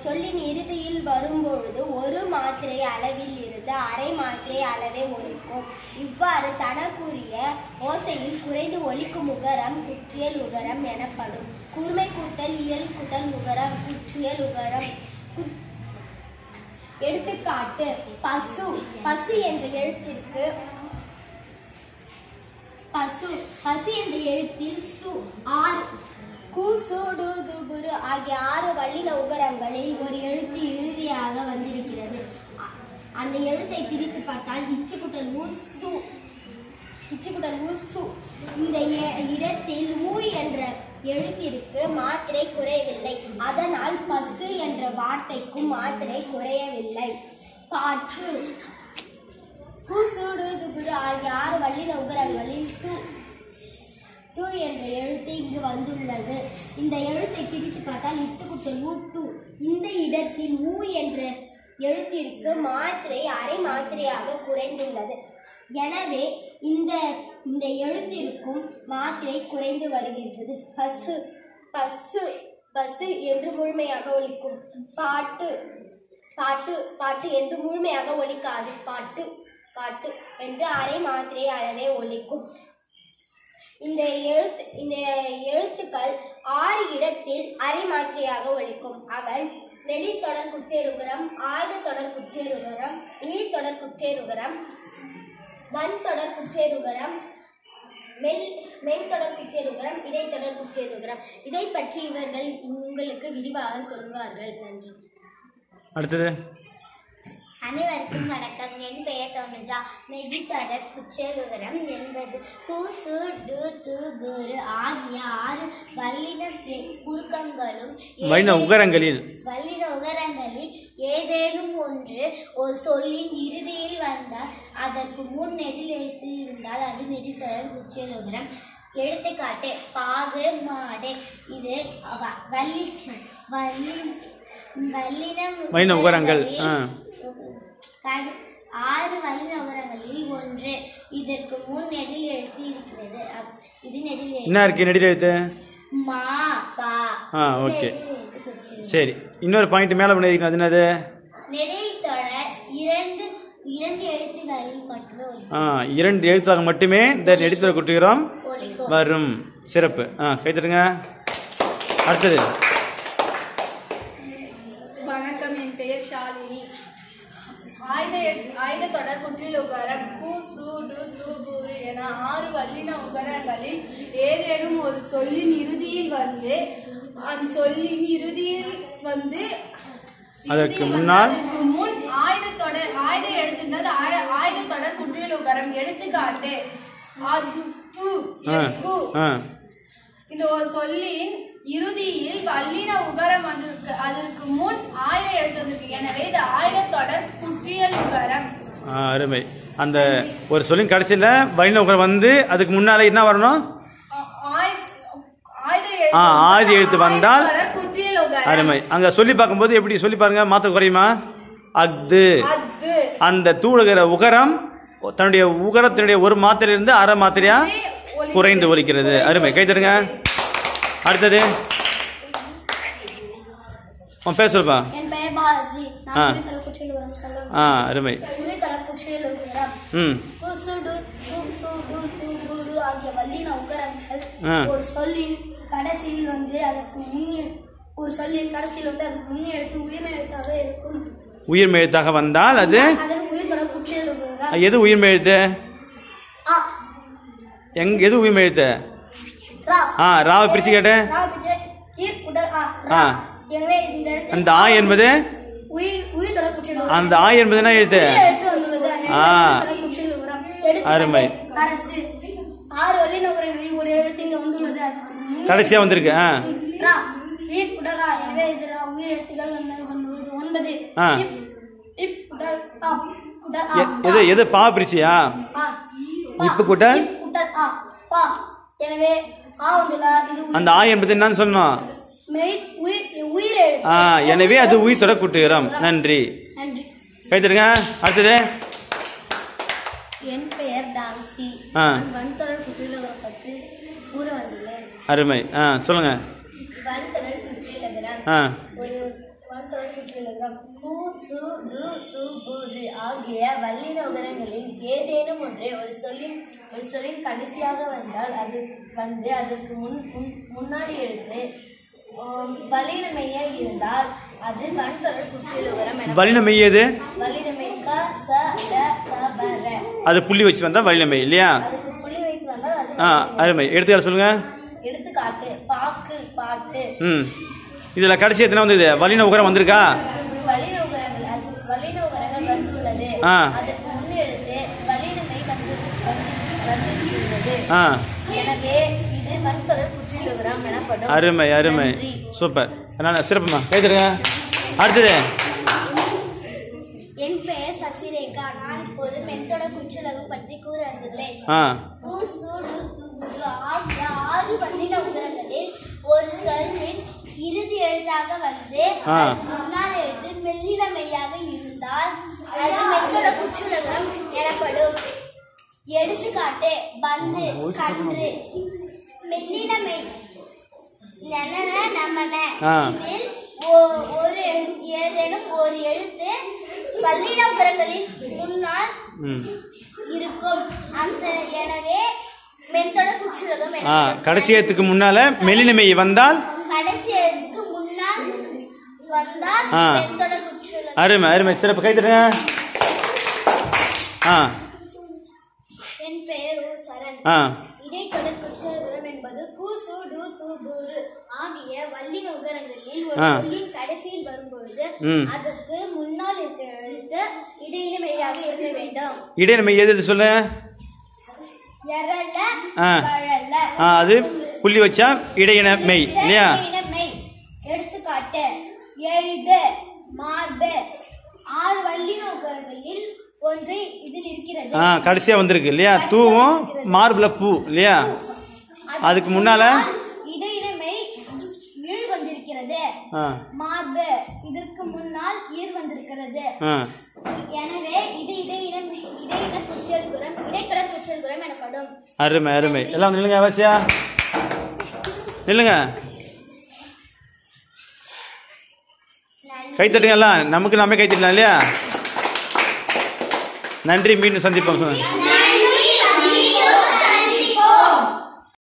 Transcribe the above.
சொல்லின் இறுதியில் வரும்பொழுது ஒரு மாத்திரை அளவில் இருந்து அரை மாத்திரை அளவே ஒலிக்கும் இவ்வாறு தனக்குரிய ஓசையில் குறைந்து ஒலிக்கும் உகரம் குற்றியல் உகரம் எனப்படும் கூர்மை கூட்டல் இயல் கூட்டல் உகரம் குற்றியல் உகரம் கு- எடுத்துக்காட்டு பசு பசு என்ற எழுத்திற்கு பசு பசு என்ற எழுத்தில் சு ஆறு கு சு டு து புரு ஆகிய ஆறு வல்லின உகரங்களில் ஒரு எழுத்து இறுதியாக வந்திருக்கிறது அ- அந்த எழுத்தை பிரித்து பார்த்தால் இச்சுக்குட்டல் உ சு இச்சுக்குட்டல் உ சு இந்த எ- இடத்தில் ஊ என்ற எழுத்திற்கு மாத்திரை குறையவில்லை அதனால் பசு என்ற வார்த்தைக்கும் மாத்திரை குறையவில்லை காட்டு பூசூடு துகுரு ஆகிய ஆறு வல்லின உகரங்களில் து து என்ற எழுத்து இங்கு வந்துள்ளது இந்த எழுத்தை பிரித்து பார்த்தால் இத்துக்குட்டல் ஊ டு இந்த இடத்தில் ஊ என்ற எழுத்திற்கு மாத்திரை அரை மாத்திரையாக குறைந்துள்ளது எனவே இந்த இந்த எழுத்திற்கும் மாத்திரை குறைந்து வருகின்றது பசு பசு பசு என்று முழுமையாக ஒலிக்கும் பாட்டு பாட்டு பாட்டு என்று முழுமையாக ஒலிக்காது பாட்டு பாட்டு என்று அரை மாத்திரை அளவே ஒலிக்கும் இந்த எழுத்து இந்த எழுத்துக்கள் ஆறு இடத்தில் அரை மாத்திரையாக ஒலிக்கும் அவை நெடித்தொடர் குற்றேறுகரம் ஆயுதத்தொடர் குற்றேறுகரம் உயிர்த்தொடர் குற்றேறுகரம் வன்தொடர் குற்றேறுகரம் மெல் மென்தொடர் குற்றேறுகரம் இடைத்தொடர் குற்றேறுகரம் இதை பற்றி இவர்கள் உங்களுக்கு விரிவாக சொல்வார்கள் நன்றி அடுத்தது அனைவருக்கும் வணக்கம் என் பெயர் தனுஜா நெடித்தொடர் குற்றலுகரம் என்பது கூசு டு து புரு ஆகிய ஆறு வல்லின பெ- குறுக்கங்களும் வைண ஏதே- உகரங்களில் வல்லின உகரங்களில் ஏதேனும் ஒன்று ஒரு சொல்லின் இறுதியில் வந்தால் அதற்கு முன் நெடில் எழுத்து இருந்தால் அது நெடித்தொடர் குற்றலுகரம் எடுத்துக்காட்டு பாகு மாடு இது வ- வள்ளி வள்ளி வல்லினம் வைண உகரங்கள் ஆ கடு- ஆறு வல்லின உகரங்களில் ஒன்று இதற்கு முன் நெடில் எழுத்து இருக்கிறது அப்- இது நெடில் எழுத்து என்ன இருக்கு நெடில் எழுத்து மா பா ஆ ஓகே நெடில் எழுத்து குறிச்சிருக்கு. சரி இன்னொரு பாயிண்ட் மேலே பண்ணியிருக்கோம் அது என்னது நெடில் தொடர் இரண்டு இரண்டு எழுத்துகளில் மட்டுமே ஒலி- ஆ இரண்டு எழுத்தாக மட்டுமே இந்த நெடித்தொடர் குட்டுகிறோம் ஒலிக்கும் வரும் சிறப்பு ஆ கைத்தட்டுங்க அடுத்தது வணக்கம் என் பெயர் ஷாலினி ஆயுத ஆயுத தொடர் குற்றில் உகரம் கு சு டு து புரு என ஆறு வல்லின உகரங்களில் ஏதேனும் ஒரு சொல்லின் இறுதியில் வந்து அச்சொல்லின் இறுதியில் வந்து அதற்கு இறுதியில் முன்னால்? வந்து அதற்கு முன் ஆயுத தொடர் ஆயுத எழுத்துந்தது ஆய- ஆயுத தொடர் குற்றில் உகரம் எடுத்துக்காட்டு அது து ஆ கு ஆ இந்த ஒரு சொல்லின் இறுதியில் வல்லின உகரம் வந்திருக்கு அதற்கு முன் ஆயுத எழுத்து வந்திருக்கு எனவே இது ஆயுத தொடர் குற்றியல் உகரம் ஆ அருமை அந்த ஒரு சொல்லின் கடைசியில் வைண உகரம் வந்து அதுக்கு முன்னால் என்ன வரணும் ஆ- ஆயுத ஆயுத ஆ, எழுத்து ஆயுத எழுத்து வந்தால் ஆயுத தொடர் குற்றியல் உகரம் அருமை அங்கே சொல்லி பார்க்கும்போது எப்படி சொல்லி பாருங்க மாற்ற குறையுமா அஃது அது அந்த தூளுகிற உகரம் தன்னுடைய உகரத்தினுடைய ஒரு மாத்திரையிலிருந்து அரை மாத்திரையா குறைந்து ஒலிக்கிறது அருமை கை தருங்க அடுத்தது உன் பேர் சொல்லுப்பா என் பெயர் பாலாஜி ஆ. நான் உயிர்த்தொடர் குற்றியலுகரம் சொல்ல ஆ அருமை உயிர்த்தொடர் குற்றியலுகரம் ம் குசுடு குசுடு குபுரு ஆகிய வல்லின உகரங்கள் ஆ. ஒரு சொல்லின் கடைசியில் வந்து அதற்கு முன் ஒரு சொல்லின் கடைசியில் வந்து அதுக்கு முன் எழுத்து உயிர்மை எழுத்தாக இருக்கும் உயிர் எழுத்தாக வந்தால் அது அதன் உயிர்த்தொடர் குற்றியலுகரம் எது உயிர் எழுத்து ஆ எங் எது உயிர் எழுத்து ரா ஆ ராவை பிரிச்சு கேட்டு ரா பிடிச்ச ஈர் உடல் ஆ ஆ. ரா எனவே இந்த இடத்தில் அந்த ஆ என்பது உயிர் உயிர்த்தொடர் குற்றியலுகரம் அந்த ஆ என்பது என்ன எழுத்து எழுத்து வந்துள்ளது ஆ. உயிர்த்தொடர் குற்றியலுகரம் எடுத்துக்காட்டு அருமை. அரசு ஆறு வல்லின உகரங்களில் ஒரு எழுத்து இங்கே வந்துள்ளது அதுக்கு முன் கடைசியாக வந்திருக்கு ஆ ரா ஈர் உடலா எனவே இது ரா உயிர் எழுத்துக்கள் வந்து வந்துள்ளது ஒன்பது ஆ. இப் இப் உடல் ஆ உடல் ஆ எ- எது எது பா பிரிச்சியா ஆ இப்பு கூட்டல்? இப் உடல் ஆ பா எனவே ஆ வந்துள்ளா இது உயிர் அந்த ஆ என்பது என்னன்னு சொன்னோம் மெய் உயிர் உயிர் எழுத்து ஆ எனவே அது உயிர் தொட கூட்டுகிறோம் நன்றி நன்றி கை தருங்க அடுத்தது என் பெயர் டான்சி ஆ. நான் வன்தொடர் குற்றியலகரம் பற்றி கூற வந்துள்ளேன் அருமை ஆ சொல்லுங்க வன்தொடர் குற்றியலகரம் ஆ ஒரு வன்தொடர் குற்றியலுகரம் கு சு டு து பு ரு ஆகிய வல்லின உகரங்களில் ஏதேனும் ஒன்றே ஒரு சொல்லின் ஒரு சொல்லின் கடைசியாக வந்தால் அது வந்து அதற்கு முன் முன் முன்னாடி எழுத்து ஆம், வல்லினமையாக இருந்தால் அது வன்தொடர் குற்றியலுகரம் என வலின மெய் எது வல்லினமை க ச ட த ப ர அது புள்ளி வச்சு வந்தா வலின மெய் இல்லையா அதுக்கு புள்ளி வைத்து வந்தால் அது ஆ அருமை எடுத்துக்காட்டு சொல்லுங்க எடுத்துக்காட்டு பாக்கு பாட்டு ம் இதில் கடைசி எத்தனை வந்தது வலின உகரம் வந்திருக்கா வல்லின உகரங்கள் அது வல்லின உகரங்கள் வந்துள்ளது ஆ. அதற்கு முன் எழுத்து வல்லினமை வந்து வந்து- வந்திருக்கிறது ஆ எனவே இது வன்தொடர் குற்றியலுகரம் எனப்படும் அருமை அருமை நன்றி. சூப்பர் அதனால சிறப்புமா கேட்டுருங்க அடுத்தது என் பெயர் சசிரேகா நான் இப்போது மென்தொடர் குற்றியலகம் பற்றி கூற வந்துள்ளேன் ஆ பூ, சு, டு, து, பு, ரு ஆகிய ஆறு வல்லின உகரங்களில் ஒரு சொல்லின் இறுதி எழுத்தாக வந்து ஆ. அதன் முன்னால் எழுத்து மெல்லின மெய்யாக இருந்தால் அது மெத்தொட குற்றுலகரம் எனப்படும் எடுத்துக்காட்டு பந்து கன்று மெல்லின மெய் நனன நமன ஆ. இதில் ஓ- ஒரு எழு- ஏதேனும் ஒரு எழுத்து வல்லின உகரங்களின் முன்னால் ம் இருக்கும் அந்த எனவே மென்தொட குற்றுலகம் ஆ எனப்படும். கடைசி எழுத்துக்கு முன்னால மெல்லின மெய் வந்தால் கடைசி எழுத்துக்கு முன்னால் வந்தால் ஆ. மென்தொட குற்றுலகம் அருமை அருமை சிறப்பு கைத்துடுங்க ஆ என் பெயர் ஓ சரண் ஆ இடைத்தொடர் குற்றலுகரம் என்பது கு சு டு து பு ரு ஆகிய வல்லின உகரங்களில் ஒரு ஆ. சொல்லின் கடைசியில் வரும்பொழுது ம். அதற்கு முன்னால் இருக்கிற எழுத்து இடையின மெய்யாக இருக்க வேண்டும் இடையின மெய் எது எது சொல்லு எரல ஆ. வழல ஆ அது புள்ளி வச்சா இடையின மெய் இல்லையா இடையின மெய் எடுத்துக்காட்டு எழுது மார்பு ஆறு வல்லின உகரங்களில் ஒன்று இதில் இருக்கிறது ஆ கடைசியா வந்திருக்கு இல்லையா தூவும் மார்பில் பூ இல்லையா அதுக்கு முன்னால இடையினமை ஈழ் வந்திருக்கிறது ஆ மார்பு இதற்கு முன்னால் ஈர் வந்திருக்கிறது ஆ எனவே இது இடையினம் இடையின குற்றல் குரம் இடைத்தொடர் குற்றல் குரம் எனப்படும் அருமை அருமை எல்லாம் வந்து நில்லுங்க அவசியா நில்லுங்க கை தட்டுங்க எல்லாம் நமக்கு நாமே கை தட்டலாம் இல்லையா நன்றி மீண்டும் சந்திப்போம் சொல்லுங்க